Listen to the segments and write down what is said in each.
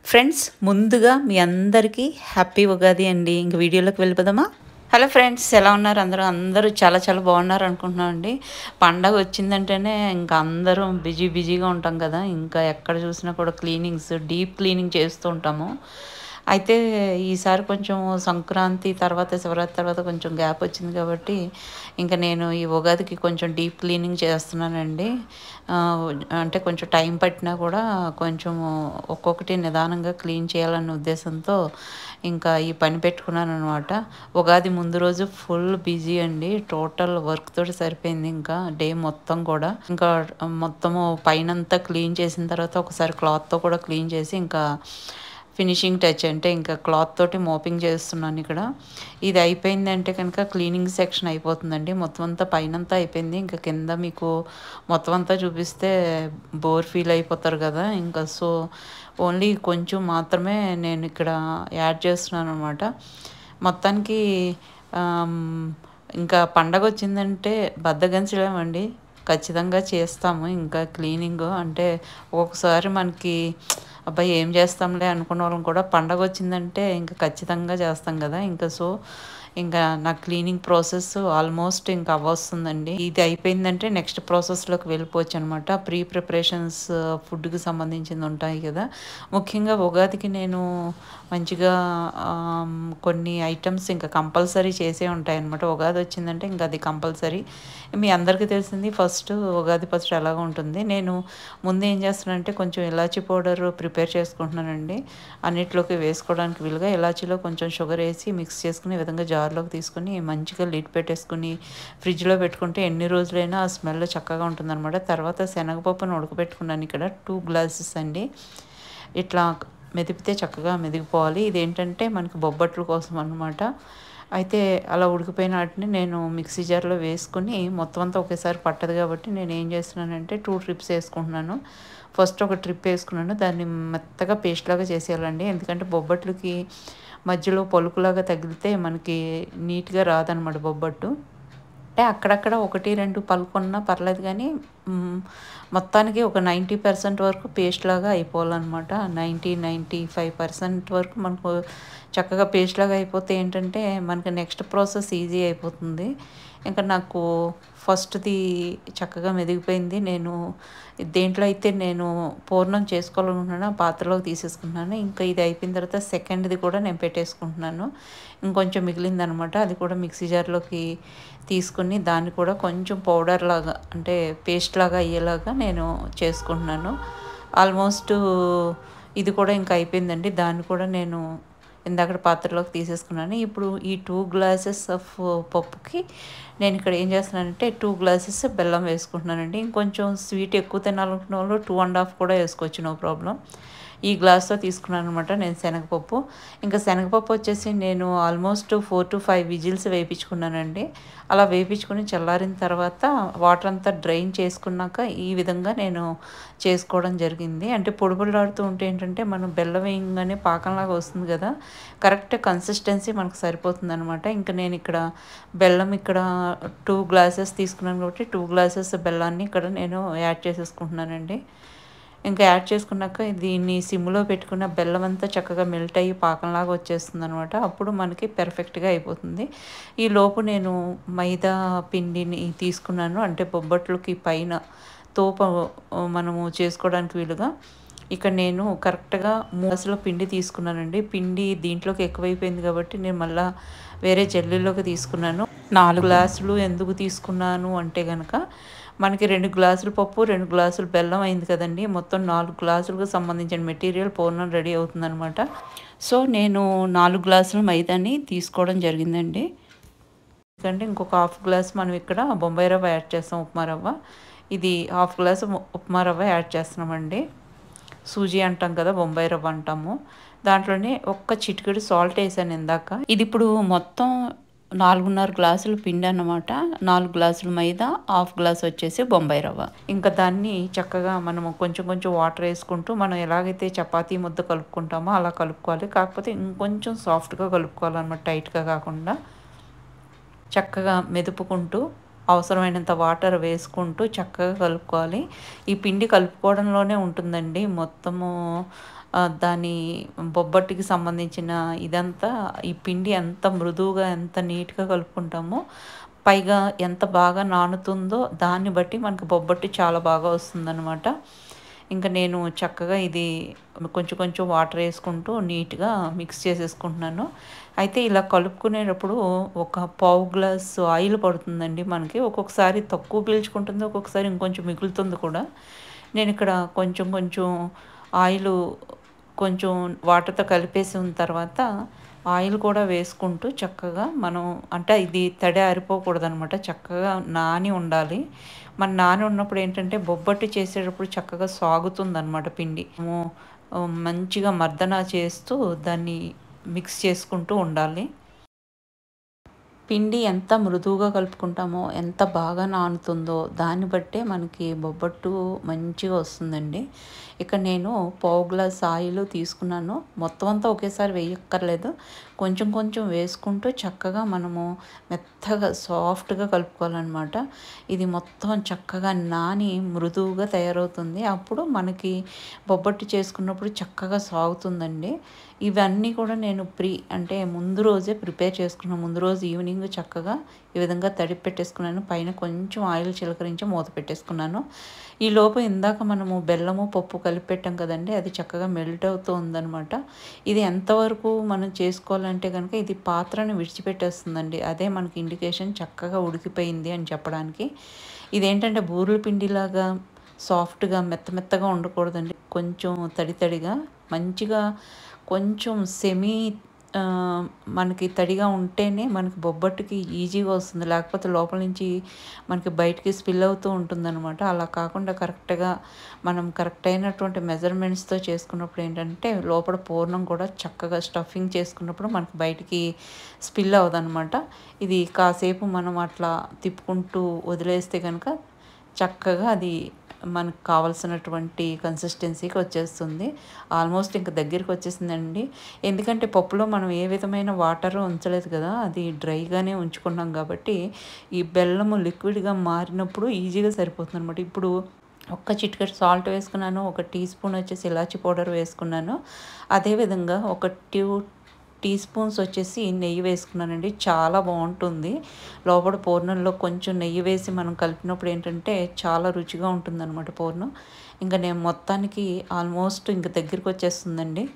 friends ముందుగా మీ అందరికీ happy Ugadi అండి ఇంక వీడియోలోకి వెళ్ళిపోదామా హలో ఫ్రెండ్స్ ఎలా ఉన్నారు అందరూ అందరూ చాలా చాలా బాగున్నారు అనుకుంటున్నాం అండి పండగ వచ్చిందంటేనే ఇంకా అందరం బిజీ బిజీగా ఉంటాం కదా ఇంకా ఎక్కడ చూసినా కూడా క్లీనింగ్స్ డీప్ క్లీనింగ్ చేస్తూ ఉంటాము అయితే ఈసారి కొంచెం సంక్రాంతి తర్వాత శివరాత్రి తర్వాత కొంచెం గ్యాప్ వచ్చింది కాబట్టి ఇంకా నేను ఈ ఉగాదికి కొంచెం డీప్ క్లీనింగ్ చేస్తున్నానండి ఆ, అంటే కొంచెం టైం పట్టినా కూడా కొంచెం ఒక్కొక్కటి నిదానంగా క్లీన్ చేయాలనే ఉద్దేశంతో ఇంకా ఈ పని పెట్టుకున్నాను అనమాట ఉగాది ముందు రోజు ఫుల్ బిజీ అండి టోటల్ వర్క్ తోటి సరిపోయింది ఇంకా డే మొత్తం కూడా ఇంకా మొత్తము పైనంతా క్లీన్ చేసిన తర్వాత ఒకసారి క్లాత్తో కూడా క్లీన్ చేసి ఇంకా ఫినిషింగ్ టచ్ అంటే ఇంకా క్లాత్ తోటి మోపింగ్ చేస్తున్నాను ఇక్కడ ఇది అయిపోయిందంటే కనుక క్లీనింగ్ సెక్షన్ అయిపోతుందండి మొత్తం అంతా పైనంతా అయిపోయింది ఇంకా కింద మీకు మొత్తం అంతా చూపిస్తే బోర్ ఫీల్ అయిపోతారు కదా ఇంకా సో ఓన్లీ కొంచెం మాత్రమే నేను ఇక్కడ యాడ్ చేస్తున్నాను అనమాట మొత్తానికి ఆమ్, ఇంకా పండగ వచ్చిందంటే బద్దగంచలేమండి ఖచ్చితంగా చేస్తాము ఇంకా క్లీనింగ్ అంటే ఒక్కొక్కసారి మనకి అబ్బాయి ఏం చేస్తాంలే అనుకున్న వాళ్ళం కూడా పండగ వచ్చిందంటే ఇంకా ఖచ్చితంగా చేస్తాం కదా ఇంకా సో ఇంకా నా క్లీనింగ్ ప్రాసెస్ ఆల్మోస్ట్ ఇంకా అవ్వస్తుందండి ఇది అయిపోయిందంటే నెక్స్ట్ ప్రాసెస్లోకి వెళ్ళిపోవచ్చు అనమాట ప్రీ ప్రిపరేషన్స్ ఫుడ్కి సంబంధించింది ఉంటాయి కదా ముఖ్యంగా ఉగాదికి నేను మంచిగా ఆమ్, కొన్ని ఐటమ్స్ ఇంకా కంపల్సరీ చేసే ఉంటాయి అనమాట ఉగాది వచ్చిందంటే ఇంకా అది కంపల్సరీ మీ అందరికీ తెలిసింది ఫస్ట్ ఉగాది పచ్చడి ఎలాగ ఉంటుంది నేను ముందు ఏం చేస్తున్నానంటే కొంచెం ఇలాచీ పౌడర్ ప్రిపేర్ చేసుకుంటున్నానండి అన్నిట్లోకి వేసుకోవడానికి వీలుగా ఇలాచీలో కొంచెం షుగర్ వేసి మిక్స్ చేసుకుని ఈ విధంగా జార్లోకి తీసుకుని మంచిగా లిడ్ పెట్టేసుకుని ఫ్రిడ్జ్లో పెట్టుకుంటే ఎన్ని రోజులైనా ఆ స్మెల్ చక్కగా ఉంటుందన్నమాట తర్వాత శనగపప్పును ఉడకబెట్టుకున్నాను ఇక్కడ టూ గ్లాసెస్ అండి ఇట్లా మెదిపితే చక్కగా మెదిగిపోవాలి ఇదేంటంటే మనకి బొబ్బట్ల కోసం అన్నమాట అయితే అలా ఉడికిపోయిన వాటిని నేను మిక్సీ జార్లో వేసుకుని మొత్తం అంతా ఒకేసారి పట్టదు కాబట్టి నేను ఏం చేస్తున్నానంటే టూ ట్రిప్స్ వేసుకుంటున్నాను ఫస్ట్ ఒక ట్రిప్ వేసుకున్నాను దాన్ని మెత్తగా పేస్ట్ లాగా చేసేయాలండి ఎందుకంటే బొబ్బట్లకి మధ్యలో పలుకులాగా తగిలితే మనకి నీట్గా రాదనమాట బొబ్బట్టు అంటే అక్కడక్కడ ఒకటి రెండు పలుకున్నా పర్లేదు కానీ మ్, మొత్తానికి ఒక నైంటీ పర్సెంట్ వరకు పేస్ట్ లాగా అయిపోవాలన్నమాట నైంటీ నైంటీ ఫైవ్ పర్సెంట్ వరకు మనకు చక్కగా పేస్ట్ లాగా అయిపోతే ఏంటంటే మనకి నెక్స్ట్ ప్రాసెస్ ఈజీ అయిపోతుంది ఇంకా నాకు ఫస్ట్ది చక్కగా మెదిగిపోయింది నేను దేంట్లో అయితే నేను పూర్ణం చేసుకోవాలనుకుంటున్నానో ఆ పాత్రలోకి తీసేసుకుంటున్నాను ఇంకా ఇది అయిపోయిన తర్వాత సెకండ్ది కూడా నేను పెట్టేసుకుంటున్నాను ఇంకొంచెం మిగిలిందనమాట అది కూడా మిక్సీ జార్లోకి తీసుకుని దాన్ని కూడా కొంచెం పౌడర్ లాగా అంటే పేస్ట్ లాగా అయ్యేలాగా నేను చేసుకుంటున్నాను ఆల్మోస్ట్ ఇది కూడా ఇంకా అయిపోయిందండి దాన్ని కూడా నేను ఇందాక పాత్రలోకి తీసేసుకున్నాను ఇప్పుడు ఈ టూ గ్లాసెస్ ఆఫ్ పప్పుకి నేను ఇక్కడ ఏం చేస్తున్నానంటే టూ గ్లాసెస్ బెల్లం వేసుకుంటున్నానండి ఇంకొంచెం స్వీట్ ఎక్కువ తినాలనుకున్న వాళ్ళు టూ అండ్ హాఫ్ కూడా వేసుకోవచ్చు నో ప్రాబ్లం ఈ గ్లాస్తో తీసుకున్నాను అనమాట నేను శనగపప్పు ఇంకా శనగపప్పు వచ్చేసి నేను almost four to five whistles వేయించుకున్నానండి అలా వేయించుకుని చల్లారిన తర్వాత వాటర్ అంతా డ్రైన్ చేసుకున్నాక ఈ విధంగా నేను చేసుకోవడం జరిగింది అంటే పొడి పొడిలాడుతూ ఉంటే ఏంటంటే మనం బెల్లం వేయంగానే పాకంలాగా వస్తుంది కదా కరెక్ట్ కన్సిస్టెన్సీ మనకు సరిపోతుంది అనమాట ఇంకా నేను ఇక్కడ బెల్లం ఇక్కడ టూ గ్లాసెస్ తీసుకున్నాను కాబట్టి టూ గ్లాసెస్ బెల్లాన్ని ఇక్కడ నేను యాడ్ చేసేసుకుంటున్నానండి ఇంకా యాడ్ చేసుకున్నాక దీన్ని సిమ్లో పెట్టుకున్న బెల్లం అంతా చక్కగా మెల్ట్ అయ్యి పాకంలాగా వచ్చేస్తుంది అనమాట అప్పుడు మనకి పెర్ఫెక్ట్గా అయిపోతుంది ఈ లోపు నేను మైదా పిండిని తీసుకున్నాను అంటే బొబ్బట్లకి పైన తోప మనము చేసుకోవడానికి వీలుగా ఇక్కడ నేను కరెక్ట్గా మూసలో పిండి తీసుకున్నానండి పిండి దీంట్లోకి ఎక్కువైపోయింది కాబట్టి నేను మళ్ళా వేరే జల్లీలోకి తీసుకున్నాను నాలుగు గ్లాసులు ఎందుకు తీసుకున్నాను అంటే కనుక మనకి రెండు గ్లాసులు పప్పు రెండు గ్లాసులు బెల్లం అయింది కదండి మొత్తం నాలుగు గ్లాసులకు సంబంధించిన మెటీరియల్ పూర్ణం రెడీ అవుతుందనమాట సో నేను నాలుగు గ్లాసుల మైదాని తీసుకోవడం జరిగిందండి ఎందుకంటే ఇంకొక హాఫ్ గ్లాస్ మనం ఇక్కడ బొంబాయి రవ్వ యాడ్ చేస్తాం ఉప్మా రవ్వ ఇది హాఫ్ గ్లాస్ ఉప్మా రవ్వ యాడ్ చేస్తున్నామండి సూజీ అంటాం కదా బొంబాయి రవ్వ అంటాము దాంట్లోనే ఒక్క చిటికెడు సాల్ట్ వేసాను ఇందాక ఇది ఇప్పుడు మొత్తం నాలుగున్నర గ్లాసులు పిండి అన్నమాట నాలుగు గ్లాసులు మైదా హాఫ్ గ్లాస్ వచ్చేసి బొంబాయి రవ్వ ఇంకా దాన్ని చక్కగా మనము కొంచెం కొంచెం వాటర్ వేసుకుంటూ మనం ఎలాగైతే చపాతీ ముద్ద కలుపుకుంటామో అలా కలుపుకోవాలి కాకపోతే ఇంకొంచెం సాఫ్ట్గా కలుపుకోవాలన్నమాట టైట్గా కాకుండా చక్కగా మెదుపుకుంటూ అవసరమైనంత వాటర్ వేసుకుంటూ చక్కగా కలుపుకోవాలి ఈ పిండి కలుపుకోవడంలోనే ఉంటుందండి మొత్తము ఆ, దాని బొబ్బట్టుకి సంబంధించిన ఇదంతా ఈ పిండి ఎంత మృదువుగా ఎంత నీట్గా కలుపుకుంటామో పైగా ఎంత బాగా నానుతుందో దాన్ని బట్టి మనకు బొబ్బట్టు చాలా బాగా వస్తుందన్నమాట ఇంకా నేను చక్కగా ఇది కొంచెం కొంచెం వాటర్ వేసుకుంటూ నీట్గా మిక్స్ చేసేసుకుంటున్నాను అయితే ఇలా కలుపుకునేటప్పుడు ఒక పావు గ్లాస్ ఆయిల్ పడుతుందండి మనకి ఒక్కొక్కసారి తక్కువ పీల్చుకుంటుంది ఒక్కొక్కసారి ఇంకొంచెం మిగులుతుంది కూడా నేను ఇక్కడ కొంచెం కొంచెం ఆయిల్ కొంచెం వాటర్తో కలిపేసి ఉన్న తర్వాత ఆయిల్ కూడా వేసుకుంటూ చక్కగా మనం అంటే ఇది తడి ఆరిపోకూడదు అనమాట చక్కగా నాని ఉండాలి మన నాని ఉన్నప్పుడు ఏంటంటే బొబ్బట్టు చేసేటప్పుడు చక్కగా సాగుతుంది అనమాట పిండి మనము, ఆ, మంచిగా మర్దన చేస్తూ దాన్ని మిక్స్ చేసుకుంటూ ఉండాలి పిండి ఎంత మృదువుగా కలుపుకుంటామో ఎంత బాగా నానుతుందో దాన్ని బట్టే మనకి బొబ్బట్టు మంచిగా వస్తుందండి ఇక నేను పావు గ్లాస్ ఆయిల్ తీసుకున్నాను మొత్తం అంతా ఒకేసారి వేయక్కర్లేదు కొంచెం కొంచెం వేసుకుంటూ చక్కగా మనము మెత్తగా సాఫ్ట్గా కలుపుకోవాలన్నమాట ఇది మొత్తం చక్కగా నాని మృదువుగా తయారవుతుంది అప్పుడు మనకి బొబ్బట్టు చేసుకున్నప్పుడు చక్కగా సాగుతుందండి ఇవన్నీ కూడా నేను ప్రీ అంటే ముందు రోజే ప్రిపేర్ చేసుకున్నాను ముందు రోజు ఈవినింగ్ చక్కగా ఈ విధంగా తడిపి పెట్టేసుకున్నాను పైన కొంచెం ఆయిల్ చిలకరించి మూత పెట్టేసుకున్నాను ఈ లోపు ఇందాక మనము బెల్లము పప్పు కలిపి పెట్టాం కదండి అది చక్కగా మెల్ట్ అవుతూ ఉందన్నమాట ఇది ఎంతవరకు మనం చేసుకోవాలంటే కనుక ఇది పాత్రను విడిచిపెట్టేస్తుందండి అదే మనకి ఇండికేషన్ చక్కగా ఉడికిపోయింది అని చెప్పడానికి ఇదేంటంటే బూరెల పిండిలాగా సాఫ్ట్గా మెత్త మెత్తగా ఉండకూడదండి కొంచెం తడి తడిగా మంచిగా కొంచెం సెమీ ఆ, మనకి తడిగా ఉంటేనే మనకి బొబ్బట్టుకి ఈజీగా వస్తుంది లేకపోతే లోపల నుంచి మనకి బయటికి స్పిల్ అవుతూ ఉంటుందన్నమాట అలా కాకుండా కరెక్ట్గా మనం కరెక్ట్ అయినటువంటి మెజర్మెంట్స్తో చేసుకున్నప్పుడు ఏంటంటే లోపల పూర్ణం కూడా చక్కగా స్టఫింగ్ చేసుకున్నప్పుడు మనకి బయటికి స్పిల్ అవ్వదన్నమాట ఇది కాసేపు మనం అట్లా తిప్పుకుంటూ వదిలేస్తే కనుక చక్కగా అది మనకు కావాల్సినటువంటి కన్సిస్టెన్సీకి వచ్చేస్తుంది ఆల్మోస్ట్ ఇంకా దగ్గరికి వచ్చేసిందండి ఎందుకంటే పప్పులో మనం ఏ విధమైన వాటర్ ఉంచలేదు కదా అది డ్రైగానే ఉంచుకున్నాం కాబట్టి ఈ బెల్లము లిక్విడ్గా మారినప్పుడు ఈజీగా సరిపోతుంది అనమాట ఇప్పుడు ఒక్క చిటికెట్ సాల్ట్ వేసుకున్నాను ఒక టీ స్పూన్ వచ్చేసి ఇలాచి పౌడర్ వేసుకున్నాను అదేవిధంగా ఒక ట్యూ టీ స్పూన్స్ వచ్చేసి నెయ్యి వేసుకున్నానండి చాలా బాగుంటుంది లోపల పూర్ణంలో కొంచెం నెయ్యి వేసి మనం కలిపినప్పుడు ఏంటంటే చాలా రుచిగా ఉంటుందన్నమాట పూర్ణం ఇంకా నేను మొత్తానికి ఆల్మోస్ట్ ఇంక దగ్గరికి వచ్చేస్తుందండి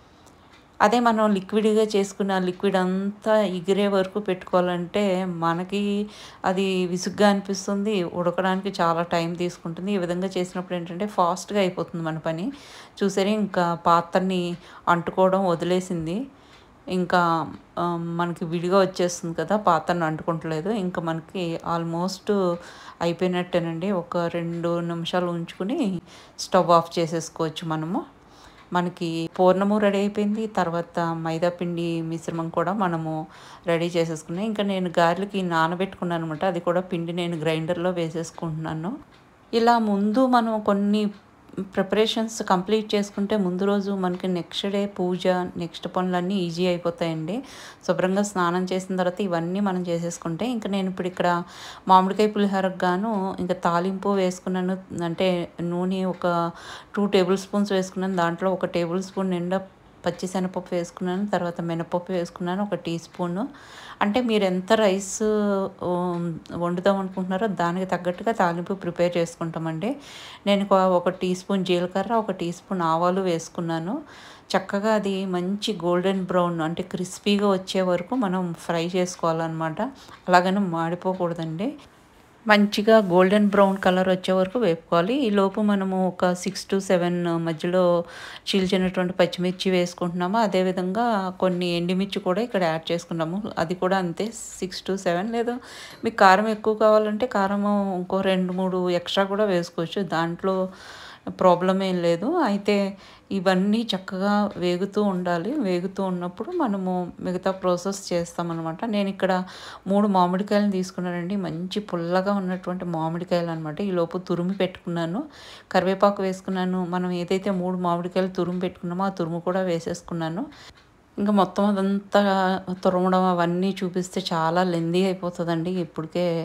అదే మనం లిక్విడ్గా చేసుకున్న లిక్విడ్ అంతా ఎగిరే వరకు పెట్టుకోవాలంటే మనకి అది విసుగ్గా అనిపిస్తుంది ఉడకడానికి చాలా టైం తీసుకుంటుంది ఈ విధంగా చేసినప్పుడు ఏంటంటే ఫాస్ట్గా అయిపోతుంది మన పని చూసారే ఇంకా పాత్రని అంటుకోవడం వదిలేసింది ఇంకా ఆ, మనకి విడిగా వచ్చేస్తుంది కదా పాత్రను అంటుకుంటలేదు ఇంకా మనకి ఆల్మోస్ట్ అయిపోయినట్టేనండి ఒక రెండు నిమిషాలు ఉంచుకుని స్టవ్ ఆఫ్ చేసేసుకోవచ్చు మనము మనకి పూర్ణము రెడీ అయిపోయింది తర్వాత మైదా పిండి మిశ్రమం కూడా మనము రెడీ చేసేసుకున్నాం ఇంకా నేను గారెలకి నానబెట్టుకున్నాను అనమాట అది కూడా పిండి నేను గ్రైండర్లో వేసేసుకుంటున్నాను ఇలా ముందు మనం కొన్ని ప్రిపరేషన్స్ కంప్లీట్ చేసుకుంటే ముందు రోజు మనకి నెక్స్ట్ డే పూజ నెక్స్ట్ పనులన్నీ ఈజీ అయిపోతాయండి శుభ్రంగా స్నానం చేసిన తర్వాత ఇవన్నీ మనం చేసేసుకుంటే ఇంకా నేను ఇప్పుడు ఇక్కడ మామిడికాయ పులిహోరకు గాను ఇంకా తాలింపు వేసుకున్నాను అంటే నూనె ఒక టూ టేబుల్ స్పూన్స్ వేసుకున్నాను దాంట్లో ఒక టేబుల్ స్పూన్ నిండా పచ్చిశనగపప్పు వేసుకున్నాను తర్వాత మినపప్పు వేసుకున్నాను ఒక టీ స్పూను అంటే మీరు ఎంత రైస్ ఉమ్, వండుదాం అనుకుంటున్నారో దానికి తగ్గట్టుగా తాలింపు ప్రిపేర్ చేసుకుంటామండి నేను ఒక- ఒక టీ స్పూన్ జీలకర్ర ఒక టీ స్పూన్ ఆవాలు వేసుకున్నాను చక్కగా అది మంచి గోల్డెన్ బ్రౌన్ అంటే క్రిస్పీగా వచ్చే వరకు మనం ఫ్రై చేసుకోవాలన్నమాట అలాగని మాడిపోకూడదండి మంచిగా గోల్డెన్ బ్రౌన్ కలర్ వచ్చే వరకు వేపుకోవాలి ఈ లోపు మనము ఒక సిక్స్ టు సెవెన్ మధ్యలో చీల్చినటువంటి పచ్చిమిర్చి వేసుకుంటున్నాము అదేవిధంగా కొన్ని ఎండుమిర్చి కూడా ఇక్కడ యాడ్ చేసుకున్నాము అది కూడా అంతే సిక్స్ టు సెవెన్ లేదా మీకు కారం ఎక్కువ కావాలంటే కారం ఇంకో రెండు మూడు ఎక్స్ట్రా కూడా వేసుకోవచ్చు దాంట్లో ప్రాబ్లం ఏం లేదు అయితే ఇవన్నీ చక్కగా వేగుతూ ఉండాలి వేగుతూ ఉన్నప్పుడు మనము మిగతా ప్రాసెస్ చేస్తామన్నమాట నేను ఇక్కడ మూడు మామిడికాయలను తీసుకున్నానండి మంచి పుల్లగా ఉన్నటువంటి మామిడికాయలు అనమాట ఈ లోపు తురిమి పెట్టుకున్నాను కరివేపాకు వేసుకున్నాను మనం ఏదైతే మూడు మామిడికాయలు తురుము పెట్టుకున్నామో ఆ తురుము కూడా వేసేసుకున్నాను ఇంకా మొత్తం అదంతా తురమడం అవన్నీ చూపిస్తే చాలా లెందీ అయిపోతుందండి ఇప్పటికే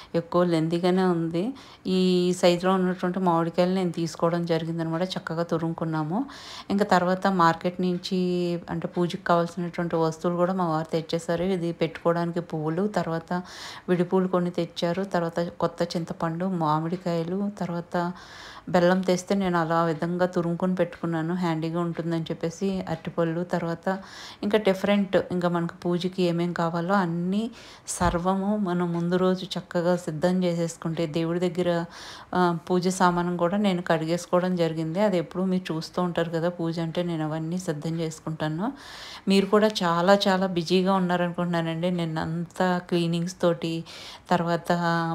ఎక్కువ లెంతీగానే ఉంది ఈ సైజులో ఉన్నటువంటి మామిడికాయలు నేను తీసుకోవడం జరిగిందనమాట చక్కగా తురుముకున్నాము ఇంకా తర్వాత మార్కెట్ నుంచి అంటే పూజకి కావాల్సినటువంటి వస్తువులు కూడా మా వారు తెచ్చేసారు ఇది పెట్టుకోవడానికి పువ్వులు తర్వాత విడి పువ్వులు కొన్ని తెచ్చారు తర్వాత కొత్త చింతపండు మామిడికాయలు తర్వాత బెల్లం తెస్తే నేను అలా విధంగా తురుముకొని పెట్టుకున్నాను హ్యాండీగా ఉంటుందని చెప్పేసి అరటిపళ్ళు తర్వాత ఇంకా డిఫరెంట్ ఇంకా మనకు పూజకి ఏమేం కావాలో అన్నీ సర్వము మనం ముందు రోజు చక్కగా సిద్ధం చేసేసుకుంటే దేవుడి దగ్గర ఆ, పూజ సామానం కూడా నేను కడిగేసుకోవడం జరిగింది అది ఎప్పుడు మీరు చూస్తూ ఉంటారు కదా పూజ అంటే నేను అవన్నీ సిద్ధం చేసుకుంటాను మీరు కూడా చాలా చాలా బిజీగా ఉన్నారనుకుంటున్నానండి నేను అంతా క్లీనింగ్స్ తోటి తర్వాత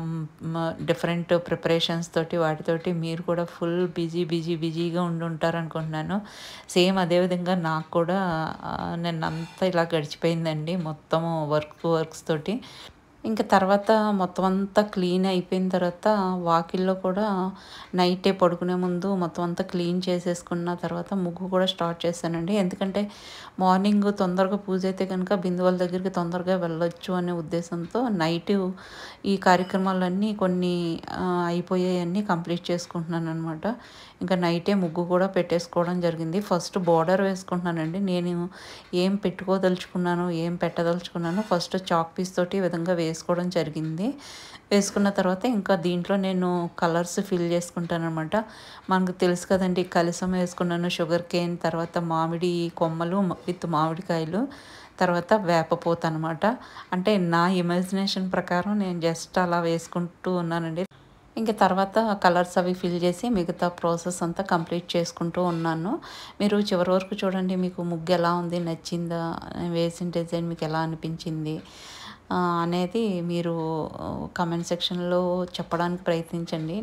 డిఫరెంట్ ప్రిపరేషన్స్ తోటి వాటితోటి మీరు కూడా ఫుల్ బిజీ బిజీ బిజీగా ఉండి ఉంటారు అనుకుంటున్నాను సేమ్ అదేవిధంగా నాకు కూడా ఆ, నిన్నంతా ఇలా గడిచిపోయిందండి మొత్తము వర్క్ వర్క్స్ తోటి ఇంకా తర్వాత మొత్తం అంతా క్లీన్ అయిపోయిన తర్వాత వాకిల్లో కూడా నైటే పడుకునే ముందు మొత్తం అంతా క్లీన్ చేసేసుకున్న తర్వాత ముగ్గు కూడా స్టార్ట్ చేశానండి ఎందుకంటే మార్నింగ్ తొందరగా పూజ అయితే కనుక బిందువుల దగ్గరికి తొందరగా వెళ్ళొచ్చు అనే ఉద్దేశంతో నైట్ ఈ కార్యక్రమాలన్నీ కొన్ని ఆ, అయిపోయాయన్నీ కంప్లీట్ చేసుకుంటున్నాను అనమాట ఇంకా నైటే ముగ్గు కూడా పెట్టేసుకోవడం జరిగింది ఫస్ట్ బార్డర్ వేసుకుంటున్నానండి నేను ఏం పెట్టుకోదలుచుకున్నాను ఏం పెట్టదలుచుకున్నాను ఫస్ట్ చాక్ పీస్ తోటి ఈ విధంగా వేసుకోవడం జరిగింది వేసుకున్న తర్వాత ఇంకా దీంట్లో నేను కలర్స్ ఫిల్ చేసుకుంటాను అనమాట మనకు తెలుసు కదండి కలిసం వేసుకున్నాను షుగర్ కేన్ తర్వాత మామిడి కొమ్మలు విత్ మామిడికాయలు తర్వాత వేపపోత అనమాట అంటే నా ఇమాజినేషన్ ప్రకారం నేను జస్ట్ అలా వేసుకుంటూ ఉన్నానండి ఇంకా తర్వాత కలర్స్ అవి ఫిల్ చేసి మిగతా ప్రాసెస్ అంతా కంప్లీట్ చేసుకుంటూ ఉన్నాను మీరు చివరి వరకు చూడండి మీకు ముగ్గు ఎలా ఉంది నచ్చిందా వేసిన డిజైన్ మీకు ఎలా అనిపించింది ఆ, అనేది మీరు కమెంట్ సెక్షన్లో చెప్పడానికి ప్రయత్నించండి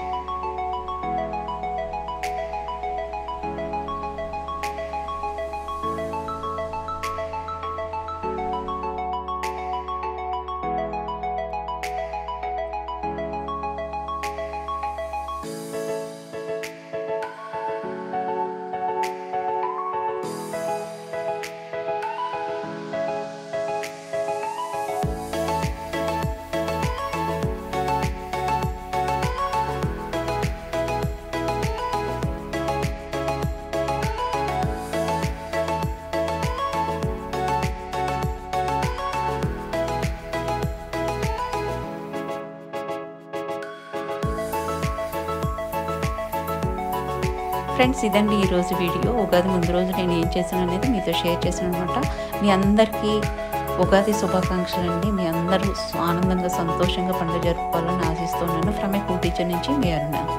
ఫ్రెండ్స్ ఇదండి ఈరోజు వీడియో ఉగాది ముందు రోజు నేను ఏం చేశాను అనేది మీతో షేర్ చేశాను అనమాట మీ అందరికీ ఉగాది శుభాకాంక్షలు అండి మీ అందరూ ఆనందంగా సంతోషంగా పండుగ జరుపుకోవాలని ఆశిస్తున్నాను ఫ్రమ్ ఏ కూ టీచర్ నుంచి మీ అరుణ